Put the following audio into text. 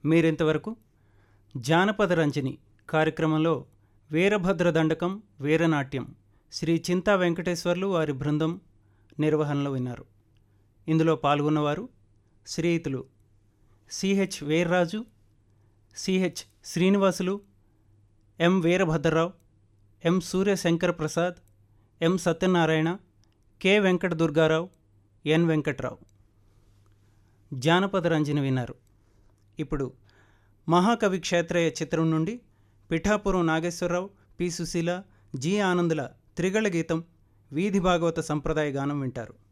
మీరింతవరకు జానపద రంజని కార్యక్రమంలో వీరభద్ర దండకం వీరనాట్యం శ్రీ చింతా వెంకటేశ్వర్లు వారి బృందం నిర్వహణలో విన్నారు ఇందులో పాల్గొన్నవారు శ్రీయుతులు C H Veerraju C H Srinivasulu M Veerabhadrarao M Suryashankara Prasad M Satyanarayana K Venkata Durgarao N Venkatrao జానపద రంజని విన్నారు ఇప్పుడు మహాకవి క్షేత్రయ చిత్రం నుండి పిఠాపురం నాగేశ్వరరావు పి సుశీల జి ఆనందుల త్రిగళ గీతం వీధి భాగవత సంప్రదాయ గానం వింటారు